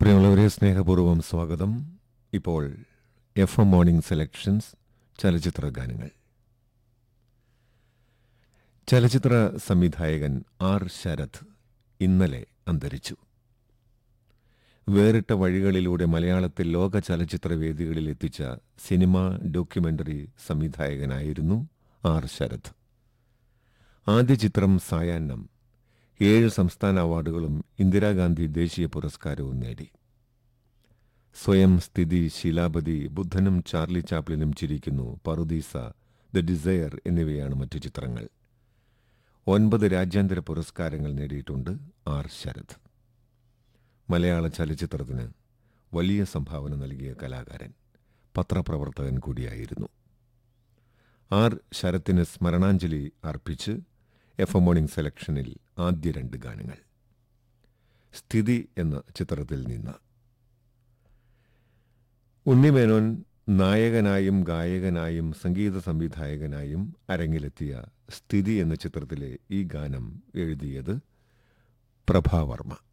പ്രിയമുള്ളവരെ സ്നേഹപൂർവ്വം സ്വാഗതം ഇപ്പോൾ എഫ് എം മോർണിംഗ് സെലക്ഷൻസ് ചലച്ചിത്ര ഗാനങ്ങൾ ചലച്ചിത്ര സംവിധായകൻ ആർ ശരത് ഇന്നലെ അന്തരിച്ചു വേറിട്ട വഴികളിലൂടെ മലയാളത്തിൽ ലോക ചലച്ചിത്ര വേദികളിൽ എത്തിച്ച സിനിമ ഡോക്യുമെന്ററി സംവിധായകനായിരുന്നു ആർ ശരത് ആദ്യ ചിത്രം സായാഹ്നം ഏഴ് സംസ്ഥാന അവാർഡുകളും ഇന്ദിരാഗാന്ധി ദേശീയ പുരസ്കാരവും നേടി സ്വയം സ്ഥിതി ശീലാപതി ബുദ്ധനും ചാർലി ചാപ്ലിനും ചിരിക്കുന്നു പറുദീസ ദ ഡിസയർ എന്നിവയാണ് മറ്റു ചിത്രങ്ങൾ ഒൻപത് രാജ്യാന്തര പുരസ്കാരങ്ങൾ നേടിയിട്ടുണ്ട് ആർ ശരത് മലയാള ചലച്ചിത്രത്തിന് വലിയ സംഭാവന നൽകിയ കലാകാരൻ പത്രപ്രവർത്തകൻ കൂടിയായിരുന്നു ആർ ശരത്തിന് സ്മരണാഞ്ജലി അർപ്പിച്ച് എഫ് എം മോർണിംഗ് സെലക്ഷനിൽ ആദ്യ രണ്ട് ഗാനങ്ങൾ സ്ഥിതി എന്ന ചിത്രത്തിൽ നിന്ന് ഉണ്ണിമേനോൻ നായകനായും ഗായകനായും സംഗീത സംവിധായകനായും അരങ്ങിലെത്തിയ സ്ഥിതി എന്ന ചിത്രത്തിലെ ഈ ഗാനം എഴുതിയത് പ്രഭാവർമ്മ